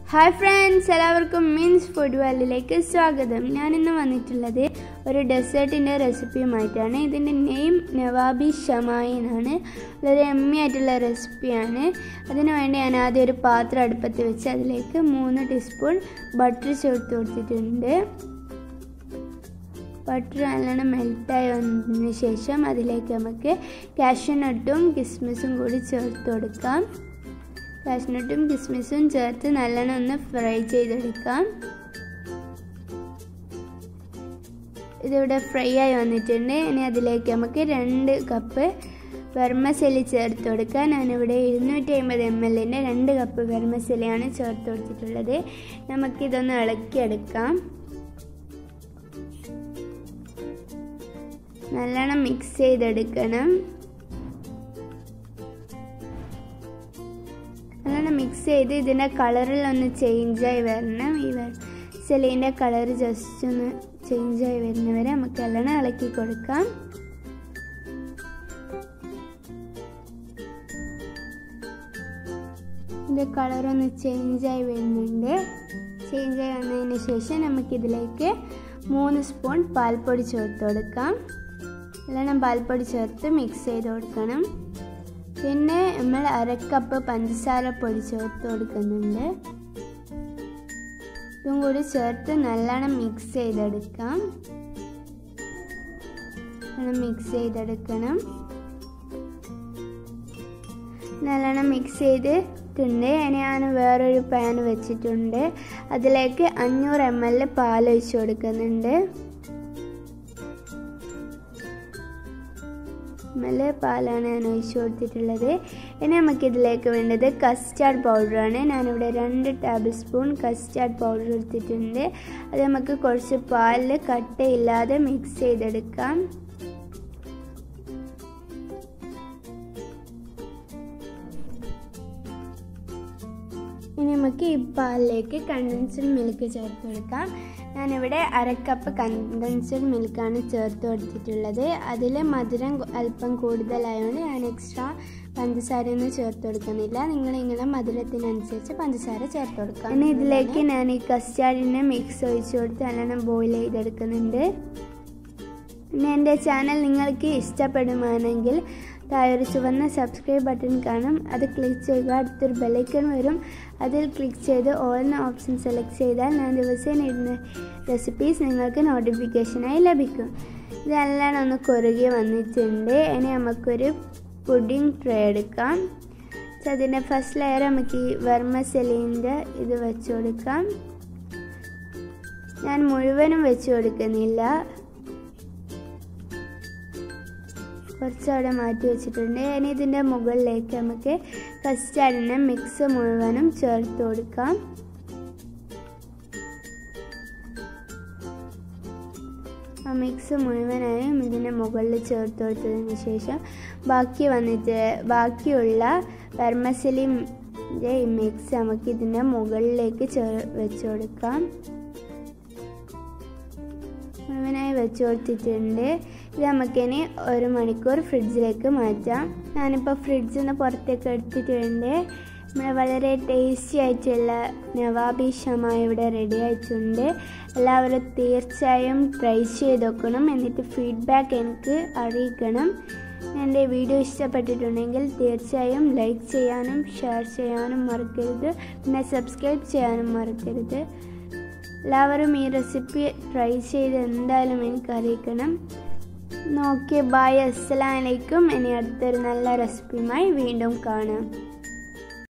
hi friends എല്ലാവർക്കും means food വേൾഡിലേക്ക് സ്വാഗതം ഞാനിന്ന് വന്നിട്ടുള്ളത് ഒരു ഡെസേർട്ടിൻ്റെ റെസിപ്പിയുമായിട്ടാണ് ഇതിൻ്റെ നെയിം നവാബി ഷമായി എന്നാണ് വളരെ എമ്മി ആയിട്ടുള്ള റെസിപ്പിയാണ് അതിനു വേണ്ടി ഞാൻ ആദ്യം ഒരു പാത്രം അടുപ്പത്ത് വെച്ച് അതിലേക്ക് മൂന്ന് ടീസ്പൂൺ ബട്ടർ ചേർത്ത് കൊടുത്തിട്ടുണ്ട് ബട്ടർ നല്ലോണം മെൽറ്റായി വന്നതിന് ശേഷം അതിലേക്ക് നമുക്ക് കാഷ്യനട്ടും കിസ്മിസും കൂടി ചേർത്ത് കൊടുക്കാം കാഷ്നട്ടും കിസ്മിസും ചേർത്ത് നല്ലോണം ഒന്ന് ഫ്രൈ ചെയ്തെടുക്കാം ഇതിവിടെ ഫ്രൈ ആയി വന്നിട്ടുണ്ട് ഇനി അതിലേക്ക് നമുക്ക് രണ്ട് കപ്പ് വെർമസലി ചേർത്ത് കൊടുക്കാം ഞാനിവിടെ ഇരുന്നൂറ്റി അമ്പത് എം എല്ലിൻ്റെ രണ്ട് കപ്പ് വെർമസലിയാണ് ചേർത്ത് കൊടുത്തിട്ടുള്ളത് നമുക്കിതൊന്ന് ഇളക്കിയെടുക്കാം നല്ലോണം മിക്സ് ചെയ്തെടുക്കണം നല്ലോണം മിക്സ് ചെയ്ത് ഇതിൻ്റെ കളറിൽ ഒന്ന് ചേഞ്ചായി വരണം ഈ സെലീൻ്റെ കളർ ജസ്റ്റ് ഒന്ന് ചേഞ്ചായി വരുന്നവരെ നമുക്ക് നല്ലോണം ഇളക്കി കൊടുക്കാം ഇതിൻ്റെ കളറൊന്ന് ചേഞ്ചായി വരുന്നുണ്ട് ചേഞ്ചായി വന്നതിന് ശേഷം നമുക്കിതിലേക്ക് മൂന്ന് സ്പൂൺ പാൽപ്പൊടി ചേർത്ത് കൊടുക്കാം നല്ലോണം പാൽപ്പൊടി ചേർത്ത് മിക്സ് ചെയ്ത് കൊടുക്കണം പിന്നെ നമ്മൾ അരക്കപ്പ് പഞ്ചസാര പൊടി ചേർത്ത് കൊടുക്കുന്നുണ്ട് ഇതും കൂടി ചേർത്ത് നല്ലോണം മിക്സ് ചെയ്തെടുക്കാം മിക്സ് ചെയ്തെടുക്കണം നല്ലോണം മിക്സ് ചെയ്തിട്ടുണ്ട് ഞാൻ വേറൊരു പാൻ വെച്ചിട്ടുണ്ട് അതിലേക്ക് അഞ്ഞൂറ് എം എൽ പാൽ ഒഴിച്ച് കൊടുക്കുന്നുണ്ട് എൽ പാലാണ് ഞാൻ ഒഴിച്ച് കൊടുത്തിട്ടുള്ളത് ഇനി നമുക്കിതിലേക്ക് വേണ്ടത് കസ്റ്റാർഡ് പൗഡറാണ് ഞാനിവിടെ രണ്ട് ടേബിൾ സ്പൂൺ കസ്റ്റാർഡ് പൗഡർ എടുത്തിട്ടുണ്ട് അത് നമുക്ക് കുറച്ച് പാലിൽ കട്ടയില്ലാതെ മിക്സ് ചെയ്തെടുക്കാം ഇനി നമുക്ക് ഈ പാലിലേക്ക് കണ്ടൻസ്ഡ് മിൽക്ക് ചേർത്ത് കൊടുക്കാം ഞാനിവിടെ അരക്കപ്പ് കണ്ടൻസ്ഡ് മിൽക്കാണ് ചേർത്ത് കൊടുത്തിട്ടുള്ളത് അതിൽ മധുരം അല്പം കൂടുതലായതുകൊണ്ട് ഞാൻ എക്സ്ട്രാ പഞ്ചസാര ഒന്നും ചേർത്ത് കൊടുക്കുന്നില്ല നിങ്ങൾ ഇങ്ങനെ മധുരത്തിനനുസരിച്ച് പഞ്ചസാര ചേർത്ത് കൊടുക്കാം ഇനി ഇതിലേക്ക് ഞാൻ ഈ കസ്റ്റാർഡിൻ്റെ മിക്സ് ഒഴിച്ച് കൊടുത്ത് നല്ലോണം ബോയിൽ ചെയ്തെടുക്കുന്നുണ്ട് പിന്നെ എൻ്റെ ചാനൽ നിങ്ങൾക്ക് ഇഷ്ടപ്പെടുകയാണെങ്കിൽ താഴെ ഒരു ചുവന്ന സബ്സ്ക്രൈബ് ബട്ടൺ കാണും അത് ക്ലിക്ക് ചെയ്യുക അടുത്തൊരു ബെലൈക്കൺ വരും അതിൽ ക്ലിക്ക് ചെയ്ത് ഓൾ എന്ന ഓപ്ഷൻ സെലക്ട് ചെയ്താൽ ഞാൻ ദിവസേന ഇടുന്ന റെസിപ്പീസ് നിങ്ങൾക്ക് നോട്ടിഫിക്കേഷനായി ലഭിക്കും ഇതെല്ലാം ഒന്ന് കുറുകി വന്നിട്ടുണ്ട് ഇനി നമുക്കൊരു പുഡിംഗ് ട്രേ എടുക്കാം അതിൻ്റെ ഫസ്റ്റ് ലെയർ നമുക്ക് ഈ വെർമസെലിൻ്റെ ഇത് വെച്ച് കൊടുക്കാം ഞാൻ മുഴുവനും വെച്ച് കൊടുക്കുന്നില്ല കുറച്ച് അവിടെ മാറ്റി വെച്ചിട്ടുണ്ട് ഇനി ഇതിൻ്റെ മുകളിലേക്ക് നമുക്ക് കസ്റ്റാർഡിൻ്റെ മിക്സ് മുഴുവനും ചേർത്ത് കൊടുക്കാം ആ മിക്സ് മുഴുവനായും ഇതിൻ്റെ മുകളിൽ ചേർത്ത് കൊടുത്തതിന് ശേഷം ബാക്കി വന്നിട്ട് ബാക്കിയുള്ള വെർമസലിൻ്റെ ഈ മിക്സ് നമുക്ക് ഇതിൻ്റെ മുകളിലേക്ക് ചേ വെച്ച് കൊടുക്കാം മുഴുവനായി വെച്ച് കൊടുത്തിട്ടുണ്ട് ഇത് നമുക്കിനി ഒരു മണിക്കൂർ ഫ്രിഡ്ജിലേക്ക് മാറ്റാം ഞാനിപ്പോൾ ഫ്രിഡ്ജിൽ നിന്ന് പുറത്തേക്ക് എടുത്തിട്ടുണ്ട് നമ്മൾ വളരെ ടേസ്റ്റി ആയിട്ടുള്ള നവാബി ഷമ ഇവിടെ റെഡി ആയിട്ടുണ്ട് എല്ലാവരും തീർച്ചയായും ട്രൈ ചെയ്ത് നോക്കണം എന്നിട്ട് ഫീഡ്ബാക്ക് എനിക്ക് അറിയിക്കണം എൻ്റെ വീഡിയോ ഇഷ്ടപ്പെട്ടിട്ടുണ്ടെങ്കിൽ തീർച്ചയായും ലൈക്ക് ചെയ്യാനും ഷെയർ ചെയ്യാനും മറക്കരുത് പിന്നെ സബ്സ്ക്രൈബ് ചെയ്യാനും മറക്കരുത് എല്ലാവരും ഈ റെസിപ്പി ട്രൈ ചെയ്ത് എന്തായാലും എനിക്ക് അറിയിക്കണം നോക്കിയ ബായ് അസ്സലാമലൈക്കും ഇനി അടുത്തൊരു നല്ല റെസിപ്പിയുമായി വീണ്ടും കാണാം